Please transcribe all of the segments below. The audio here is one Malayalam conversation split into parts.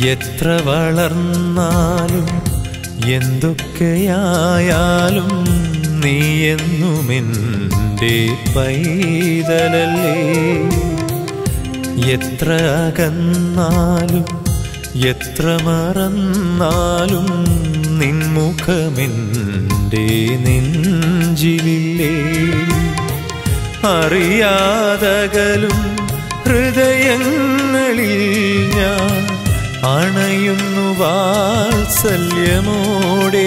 എത്ര വളർന്നാലും എന്തൊക്കെയായാലും നീ എന്നുമെൻ്റെ പൈതലല്ലേ എത്ര അകന്നാലും എത്ര മറന്നാലും നിൻമുഖമെൻ്റെ നെഞ്ചിലില്ലേ അറിയാതകലും ഹൃദയങ്ങളിൽ ഞാൻ അണയുന്നു വാത്സല്യമോടെ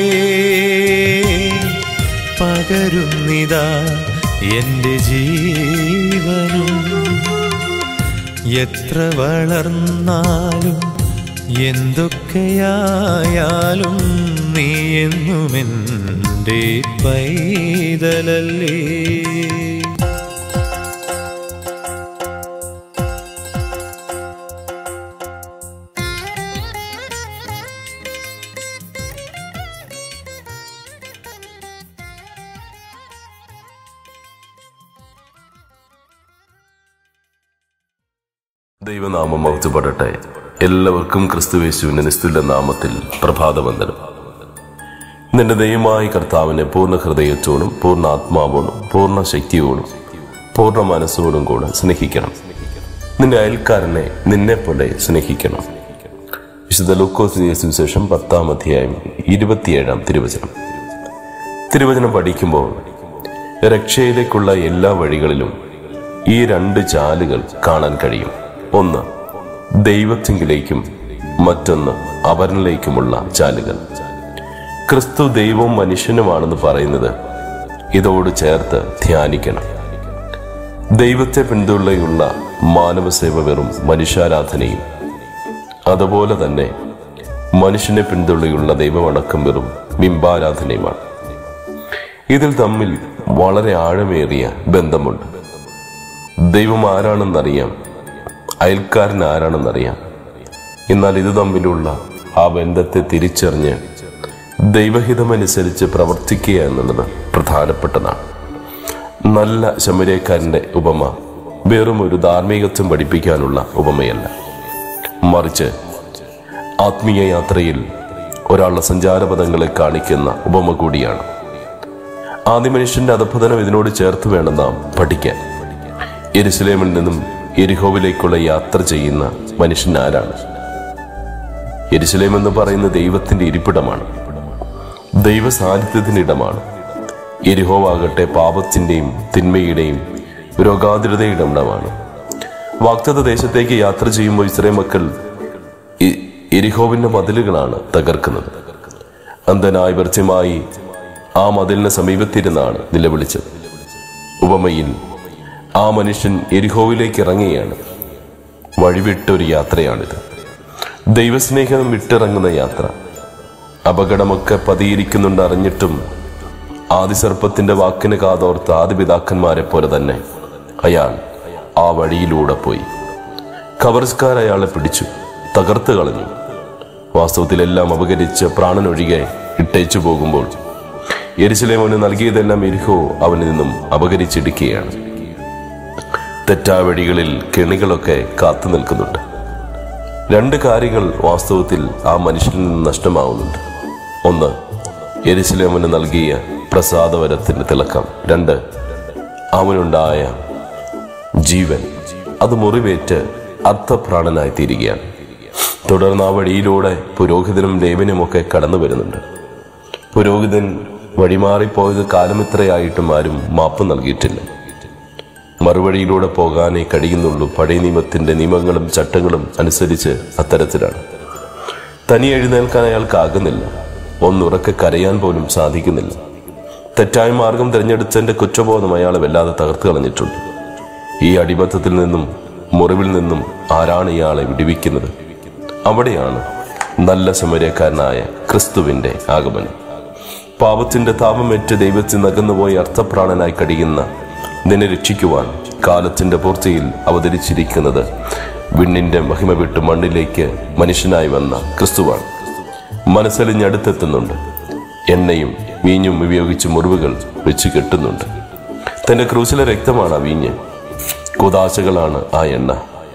പകരുന്നിതാ എൻ്റെ ജീവനും എത്ര വളർന്നാലും എന്തൊക്കെയായാലും നീ എന്നുമെൻ്റെ പൈതലല്ലേ ദൈവനാമം മഹത്വപ്പെടട്ടെ എല്ലാവർക്കും ക്രിസ്തുവേശുവിന്റെ നിസ്തുല നാമത്തിൽ പ്രഭാതവന്ദനം നിന്റെ ദൈവമായ കർത്താവിനെ പൂർണ്ണ ഹൃദയത്തോടും പൂർണ്ണ ആത്മാവോടും പൂർണ്ണ ശക്തിയോടും പൂർണ്ണ മനസ്സോടും കൂടെ സ്നേഹിക്കണം നിന്റെ അയൽക്കാരനെ നിന്നെ പോലെ സ്നേഹിക്കണം വിശുദ്ധ ലൂക്കോസ് സുവിശേഷം പത്താം അധ്യായം ഇരുപത്തിയേഴാം തിരുവചനം തിരുവചനം പഠിക്കുമ്പോൾ രക്ഷയിലേക്കുള്ള എല്ലാ വഴികളിലും ഈ രണ്ട് ചാലുകൾ കാണാൻ കഴിയും ഒന്ന് ദൈവത്തിങ്കിലേക്കും മറ്റൊന്ന് അവരിലേക്കുമുള്ള ചാലുകൾ ക്രിസ്തു ദൈവവും മനുഷ്യനുമാണെന്ന് പറയുന്നത് ഇതോട് ചേർത്ത് ധ്യാനിക്കണം ദൈവത്തെ പിന്തുണയുള്ള മാനവസേവ വെറും മനുഷ്യാരാധനയും അതുപോലെ തന്നെ മനുഷ്യനെ പിന്തുണയുള്ള ദൈവവണക്കം വെറും ബിംബാരാധനയുമാണ് ഇതിൽ തമ്മിൽ വളരെ ആഴമേറിയ ബന്ധമുണ്ട് ദൈവം ആരാണെന്നറിയാം അയൽക്കാരൻ ആരാണെന്നറിയാം എന്നാൽ ഇത് തമ്മിലുള്ള ആ ബന്ധത്തെ തിരിച്ചറിഞ്ഞ് ദൈവഹിതമനുസരിച്ച് പ്രവർത്തിക്കുക എന്നുള്ളത് പ്രധാനപ്പെട്ടതാണ് നല്ല ശമരക്കാരൻ്റെ ഉപമ വെറും ഒരു ധാർമ്മികത്വം പഠിപ്പിക്കാനുള്ള ഉപമയല്ല മറിച്ച് ആത്മീയ യാത്രയിൽ ഒരാളുടെ സഞ്ചാരപഥങ്ങളെ കാണിക്കുന്ന ഉപമ കൂടിയാണ് ആദ്യ മനുഷ്യന്റെ അധപതനം ഇതിനോട് ചേർത്ത് വേണം നാം പഠിക്കാൻ എരുസലേമിൽ നിന്നും എരിഹോവിലേക്കുള്ള യാത്ര ചെയ്യുന്ന മനുഷ്യൻ ആരാണ് എരുസലേം എന്ന് പറയുന്ന ദൈവത്തിന്റെ ഇരിപ്പിടമാണ് ദൈവ സാന്നിധ്യത്തിന്റെ ഇടമാണ് എരിഹോവാകട്ടെ പാപത്തിന്റെയും തിന്മയുടെയും രോഗാതുരതയുടെ ഇടമാണ് വാക്തത ദേശത്തേക്ക് യാത്ര ചെയ്യുമ്പോൾ ഇസ്രേ മക്കൾ ഇ- എരിഹോവിന്റെ മതിലുകളാണ് തകർക്കുന്നത് അന്ധനായി വൃത്യമായി ആ മതിലിന് സമീപത്തിരുന്നാണ് നിലവിളിച്ചത് ഉപമയിൽ ആ മനുഷ്യൻ എരിഹോവിലേക്ക് ഇറങ്ങുകയാണ് വഴിവിട്ടൊരു യാത്രയാണിത് ദൈവസ്നേഹം വിട്ടിറങ്ങുന്ന യാത്ര അപകടമൊക്കെ പതിയിരിക്കുന്നുണ്ട് അറിഞ്ഞിട്ടും ആദിസർപ്പത്തിന്റെ വാക്കിന് കാതോർത്ത ആദിപിതാക്കന്മാരെ പോലെ തന്നെ അയാൾ ആ വഴിയിലൂടെ പോയി കവർസ്കാർ അയാളെ പിടിച്ചു തകർത്ത് കളഞ്ഞു വാസ്തവത്തിലെല്ലാം അപകരിച്ച് പ്രാണനൊഴികെ ഇട്ടേച്ചു പോകുമ്പോൾ എരിശിലേമോന് നൽകിയതെല്ലാം എരിഹോ അവനിൽ നിന്നും അപകരിച്ചിടിക്കുകയാണ് തെറ്റായ വഴികളിൽ കെണികളൊക്കെ കാത്തു നിൽക്കുന്നുണ്ട് രണ്ട് കാര്യങ്ങൾ വാസ്തവത്തിൽ ആ മനുഷ്യനിൽ നിന്ന് നഷ്ടമാവുന്നുണ്ട് ഒന്ന് എരിശിലേമന് നൽകിയ പ്രസാദവരത്തിന്റെ തിളക്കം രണ്ട് അവനുണ്ടായ ജീവൻ അത് മുറിവേറ്റ് അർത്ഥപ്രാണനായി തീരുകയാണ് തുടർന്ന് ആ വഴിയിലൂടെ പുരോഹിതനും ലേവനുമൊക്കെ കടന്നു വരുന്നുണ്ട് പുരോഹിതൻ വഴിമാറിപ്പോയത് കാലമിത്രയായിട്ടും ആരും മാപ്പ് നൽകിയിട്ടില്ല മറുവഴിയിലൂടെ പോകാനേ കഴിയുന്നുള്ളൂ പഴയ നിയമത്തിന്റെ നിയമങ്ങളും ചട്ടങ്ങളും അനുസരിച്ച് അത്തരത്തിലാണ് തനി എഴുന്നേൽക്കാൻ അയാൾക്കാകുന്നില്ല ഒന്നുറക്കെ കരയാൻ പോലും സാധിക്കുന്നില്ല തെറ്റായ മാർഗം തിരഞ്ഞെടുത്തതിന്റെ കുറ്റബോധം അയാളെ വല്ലാതെ തകർത്ത് കളഞ്ഞിട്ടുണ്ട് ഈ അടിമത്തത്തിൽ നിന്നും മുറിവിൽ നിന്നും ആരാണ് ഇയാളെ വിടുവിക്കുന്നത് അവിടെയാണ് നല്ല സമരക്കാരനായ ക്രിസ്തുവിന്റെ ആഗമനം പാപത്തിന്റെ താപമേറ്റ് ദൈവത്തിൽ നകന്നുപോയി അർത്ഥപ്രാണനായി കഴിയുന്ന നിന്നെ രക്ഷിക്കുവാൻ കാലത്തിന്റെ പൂർത്തിയിൽ അവതരിച്ചിരിക്കുന്നത് വിണ്ണിന്റെ മഹിമ വിട്ട് മണ്ണിലേക്ക് മനുഷ്യനായി വന്ന ക്രിസ്തുവാണ് മനസ്സലിഞ്ഞടുത്തെത്തുന്നുണ്ട് എണ്ണയും വീഞ്ഞും ഉപയോഗിച്ച് മുറിവുകൾ വെച്ച് കെട്ടുന്നുണ്ട് തന്റെ ക്രൂശിലെ രക്തമാണ് ആ വീഞ്ഞ് കുതാശകളാണ് ആ എണ്ണ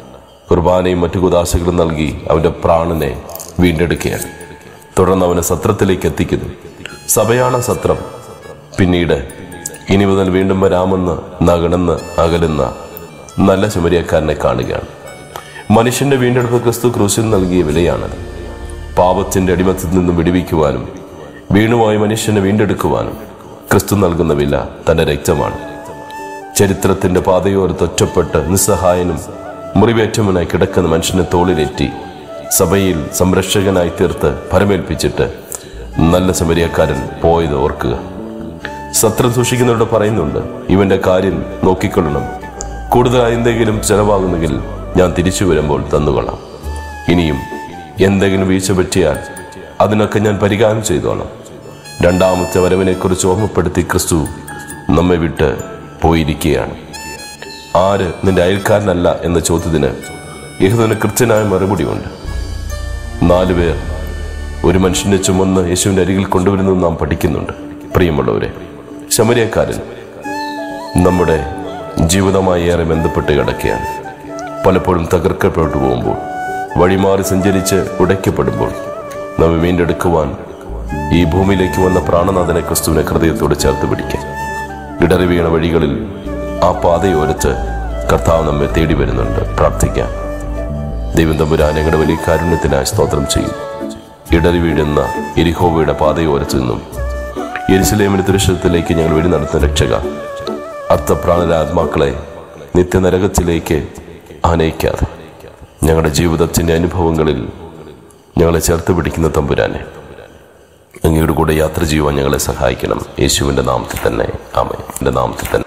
കുർബാനയും മറ്റു കുദാശകളും നൽകി അവന്റെ പ്രാണനെ വീണ്ടെടുക്കുകയാണ് തുടർന്ന് അവനെ സത്രത്തിലേക്ക് എത്തിക്കുന്നു സഭയാണ് സത്രം പിന്നീട് ഇനി മുതൽ വീണ്ടും വരാമെന്ന് നകണെന്ന് അകലുന്ന നല്ല ശുമരിയക്കാരനെ കാണുകയാണ് മനുഷ്യന്റെ വീണ്ടെടുപ്പ് ക്രിസ്തു ക്രൂശിൽ നൽകിയ വിലയാണ് പാപത്തിന്റെ അടിമത്തിൽ നിന്നും വിടുവിക്കുവാനും വീണുപോയ മനുഷ്യനെ വീണ്ടെടുക്കുവാനും ക്രിസ്തു നൽകുന്ന വില തന്റെ രക്തമാണ് ചരിത്രത്തിന്റെ പാതയോരത്ത് ഒറ്റപ്പെട്ട് നിസ്സഹായനും മുറിവേറ്റവനായി കിടക്കുന്ന മനുഷ്യനെ തോളിലേറ്റി സഭയിൽ സംരക്ഷകനായി തീർത്ത് ഫലമേൽപ്പിച്ചിട്ട് നല്ല സമരിയക്കാരൻ പോയത് ഓർക്കുക സത്രം സൂക്ഷിക്കുന്നവരോട് പറയുന്നുണ്ട് ഇവന്റെ കാര്യം നോക്കിക്കൊള്ളണം കൂടുതലായി എന്തെങ്കിലും ചെലവാകുന്നെങ്കിൽ ഞാൻ തിരിച്ചു വരുമ്പോൾ തന്നുകൊള്ളാം ഇനിയും എന്തെങ്കിലും വീഴ്ച പറ്റിയാൽ അതിനൊക്കെ ഞാൻ പരിഹാരം ചെയ്തോളാം രണ്ടാമത്തെ വരവിനെക്കുറിച്ച് ഓർമ്മപ്പെടുത്തി ക്രിസ്തു നമ്മെ വിട്ട് പോയിരിക്കുകയാണ് ആര് നിന്റെ അയൽക്കാരനല്ല എന്ന ചോദ്യത്തിന് യഹുദന് കൃത്യനായ മറുപടിയുണ്ട് നാലുപേർ ഒരു മനുഷ്യനെ ചുമന്ന് യേശുവിന്റെ അരികിൽ കൊണ്ടുവരുന്നത് നാം പഠിക്കുന്നുണ്ട് പ്രിയമുള്ളവരെ ശമരിയക്കാരൻ നമ്മുടെ ജീവിതമായി ഏറെ ബന്ധപ്പെട്ട് കിടക്കുകയാണ് പലപ്പോഴും തകർക്കപ്പെട്ടു പോകുമ്പോൾ വഴിമാറി സഞ്ചരിച്ച് ഉടയ്ക്കപ്പെടുമ്പോൾ നമ്മെ വീണ്ടെടുക്കുവാൻ ഈ ഭൂമിയിലേക്ക് വന്ന പ്രാണനാഥനെ ക്രിസ്തുവിനെ ഹൃദയത്തോട് ചേർത്ത് പിടിക്കാൻ ഇടറി വീണ വഴികളിൽ ആ പാതയോരത്ത് കർത്താവ് നമ്മെ തേടി വരുന്നുണ്ട് പ്രാർത്ഥിക്കാം ദൈവം തമ്പുരാൻ ഞങ്ങളുടെ വലിയ കാരുണ്യത്തിനായി സ്തോത്രം ചെയ്യും ഇടറി വീഴുന്ന എരിഹോവയുടെ പാതയോരത്തു നിന്നും യെരുസലേമിന്റെ ദൃശ്യത്തിലേക്ക് ഞങ്ങൾ വെടി നടത്തുന്ന രക്ഷക അർത്ഥപ്രാണര ആത്മാക്കളെ നിത്യനരകത്തിലേക്ക് ആനയിക്കാതെ ഞങ്ങളുടെ ജീവിതത്തിന്റെ അനുഭവങ്ങളിൽ ഞങ്ങളെ ചേർത്ത് പിടിക്കുന്ന തമ്പുരാനെ അങ്ങയുടെ കൂടെ യാത്ര ചെയ്യുവാൻ ഞങ്ങളെ സഹായിക്കണം യേശുവിന്റെ നാമത്തിൽ തന്നെ ആമേ എന്റെ നാമത്തിൽ തന്നെ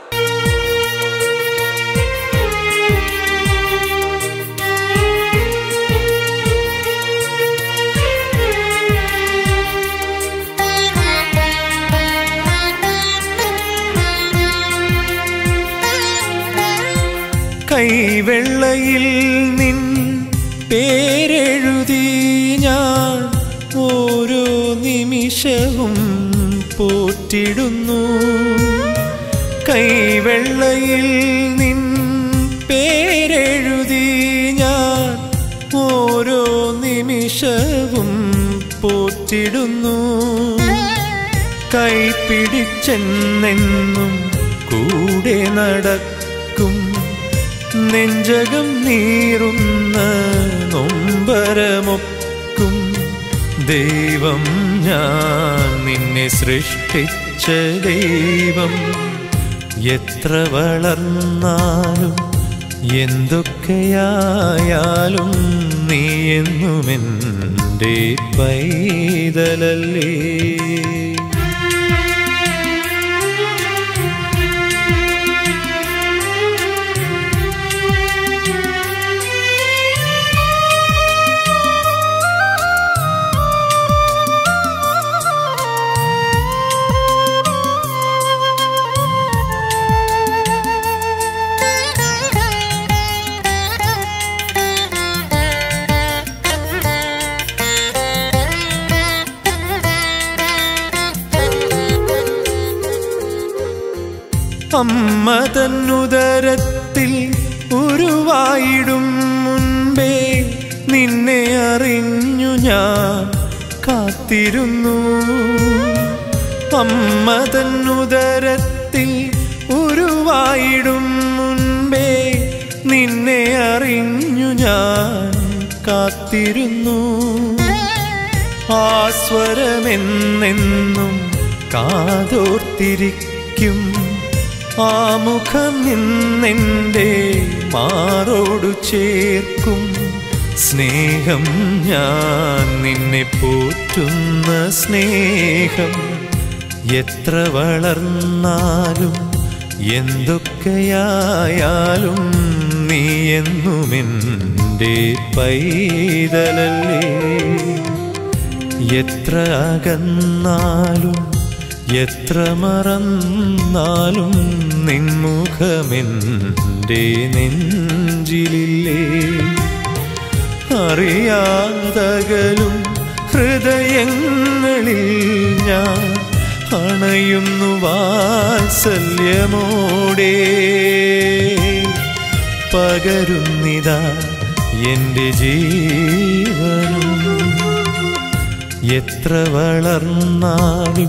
കൈവെള്ളയിൽ നിൻ പേരെഴുതി ഞാൻ ഓരോ നിമിഷവും പോറ്റിടുന്നു കൈവെള്ളയിൽ നിൻ പേരെഴുതി ഞാൻ ഓരോ നിമിഷവും പോറ്റിടുന്നു കൈപിടിച്ചെന്നെന്നും കൂടെ നടക്കും നെഞ്ചകം നീറുന്ന നൊമ്പരമൊക്കും ദൈവം ഞാൻ നിന്നെ സൃഷ്ടിച്ച ദൈവം എത്ര വളർന്നാലും എന്തൊക്കെയായാലും നീ എന്നുമെൻ്റെ പൈതലല്ലേ അമ്മ തന്നുദരത്തിൽ ഉരുവായിടും മുൻപേ നിന്നെ അറിഞ്ഞു ഞാൻ കാത്തിരുന്നു അമ്മ തന്നുദരത്തിൽ ഉരുവായിടും മുൻപേ നിന്നെ അറിഞ്ഞു ഞാൻ കാത്തിരുന്നു ആസ്വരമെന്നെന്നും കാതോർത്തിരിക്കും ആ മുഖം ഇന്നെൻ്റെ മാറോടു ചേർക്കും സ്നേഹം ഞാൻ നിന്നെ പോറ്റുന്ന സ്നേഹം എത്ര വളർന്നാലും എന്തൊക്കെയായാലും നീ എന്നുമെൻ്റെ പൈതലല്ലേ എത്ര അകന്നാലും എത്ര മറന്നാലും നിൻമുഖമെൻ്റെ നെഞ്ചിലില്ലേ അറിയാതകലും ഹൃദയങ്ങളിൽ ഞാൻ അണയുന്നു വാത്സല്യമോടെ പകരുന്നിതാ എൻ്റെ ജീവനും എത്ര വളർന്നാലും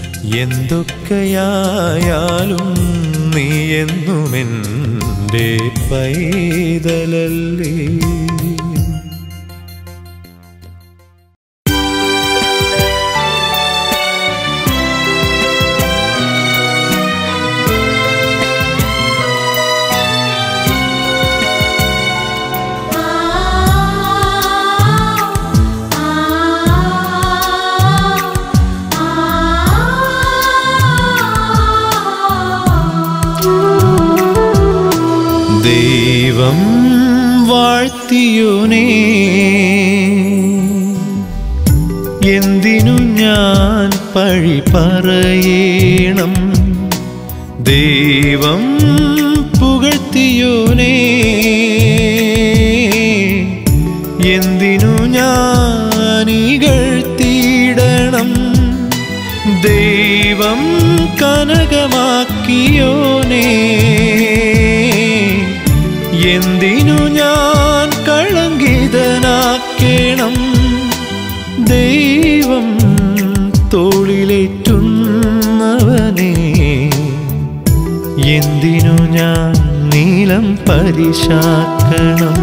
എന്തൊക്കെയായാലും നീ എന്നുമെൻ്റെ പൈതലല്ലേ ദൈവം വാഴ്ത്തിയോനേ എന്തിനു ഞാൻ പഴി പറയണം ദൈവം പുകഴ്ത്തിയോനേ എന്തിനു ഞാൻ ഇകഴ്ത്തിയിടണം ദൈവം കനകമാക്കിയോനേ എന്തിനു ഞാൻ കളങ്കിതനാക്കേണം ദൈവം തോളിലേറ്റുന്നവനേ എന്തിനു ഞാൻ നീലം പരിശാക്കണം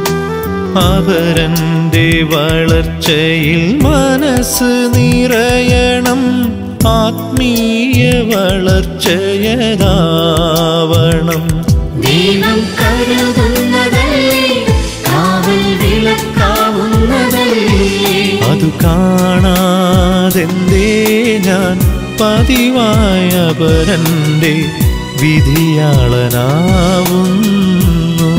അവരൻ്റെ വളർച്ചയിൽ മനസ്സ് നിറയണം ആത്മീയ വളർച്ചയതാവണം ദൈവം കരുതുന്നതല്ലേ കാവൽ വിളക്കാവുന്നതല്ലേ അതു കാണാതെന്തേ ഞാൻ പതിവായ പരൻ്റെ വിധിയാളനാവുന്നു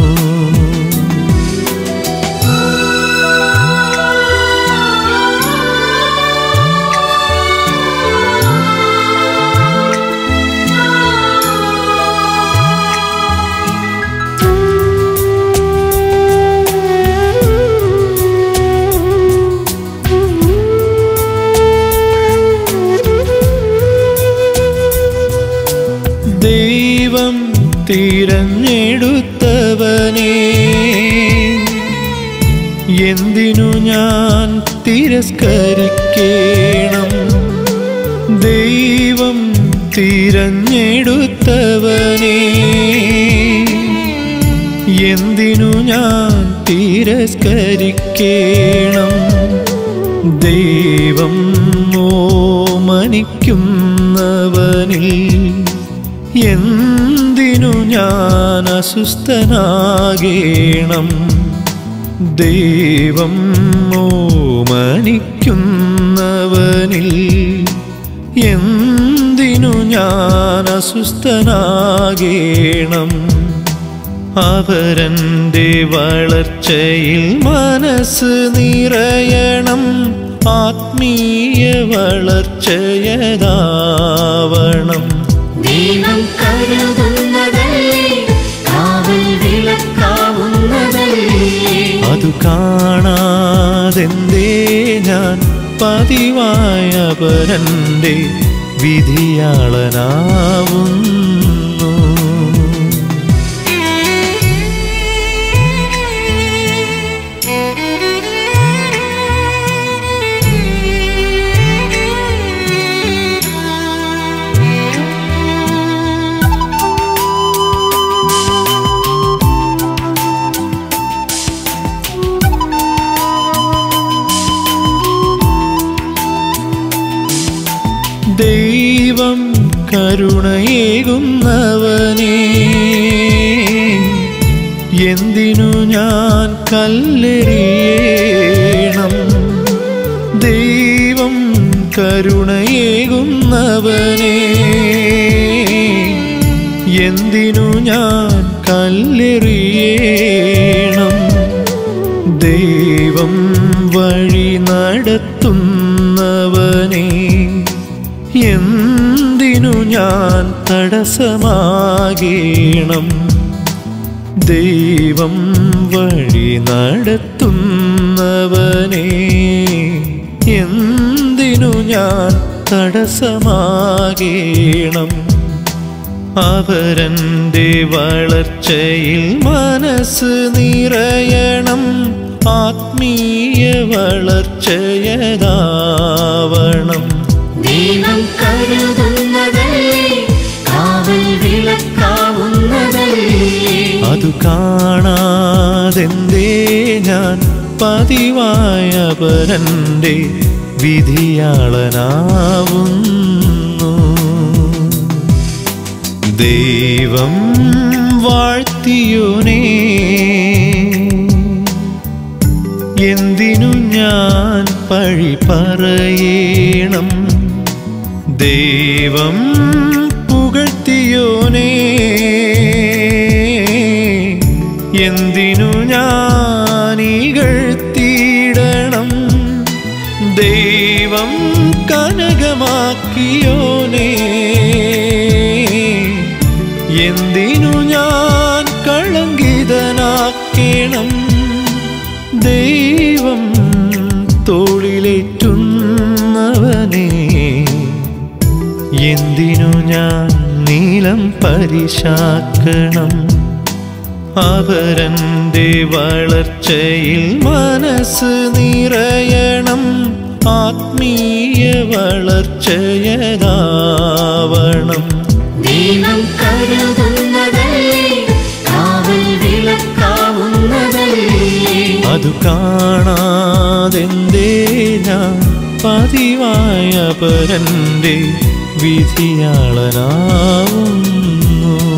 ദൈവം തിരഞ്ഞെടുത്തവനെ എന്തിനു ഞാൻ തിരസ്കരിക്കണം ദൈവം തിരഞ്ഞെടുത്തവനെ എന്തിനു ഞാൻ തിരസ്കരിക്കണം ദൈവം ഓമനിക്കുന്നവനിൽ എന്തിനു ഞാൻ അസ്വസ്ഥനാകേണം ദൈവം ഓമനിക്കുന്നവനിൽ എന്തിനു ഞാൻ അസ്വസ്ഥനാകേണം അവരൻ്റെ വളർച്ചയിൽ മനസ്സ് നിറയണം ആത്മീയ വളർച്ചയതാവണം ദൈവം കരുതുന്നതല്ലേ കാവൽ വിളക്കാവുന്നതല്ലേ അതു കാണാതെന്തേ ഞാൻ പതിവായ പരൻ്റെ വിധിയാളനാവുന്നു ദൈവം കരുണയേകുന്നവനേ എന്തിനു ഞാൻ കല്ലെറിയണം ദൈവം കരുണയേകുന്നവനേ എന്തിനു ഞാൻ കല്ലെറിയണം ദൈവം വഴി നടത്തുന്നവനേ എന്തിനു ഞാൻ തടസ്സമാകേണം ദൈവം വഴി നടത്തുന്നവനേ എന്തിനു ഞാൻ തടസ്സമാകേണം അവരൻ്റെ വളർച്ചയിൽ മനസ്സ് നിറയണം ആത്മീയ വളർച്ചയതാവണം ദൈവം കരുതുന്നതല്ലേ കാവൽ വിളക്കാവുന്നതല്ലേ അതു കാണാതെന്തേ ഞാൻ പതിവായ പരൻ്റെ വിധിയാളനാവുന്നു ദൈവം വാഴ്ത്തിയോനേ എന്തിനു ഞാൻ പഴി പറയണം ദൈവം പുകഴ്ത്തിയോനേ എന്തിനു ഞാൻ ഇകഴ്ത്തിയിടണം ദൈവം കനകമാക്കിയോനേ എന്തിനു ഞാൻ കളങ്കിതനാക്കണം ദൈവം തോളിലേറ്റുന്നവനേ എന്തിനു ഞാൻ നീലം പരിശാക്കണം അവരൻ്റെ വളർച്ചയിൽ മനസ്സ് നിറയണം ആത്മീയ വളർച്ചയതാവണം ദൈവം കരുതുന്നതല്ലേ കാവൽ വിളക്കാവുന്നതല്ലേ അതു കാണാതെന്തേ ഞാൻ പതിവായ പരൻ്റെ വിധിയാളനാവുന്നു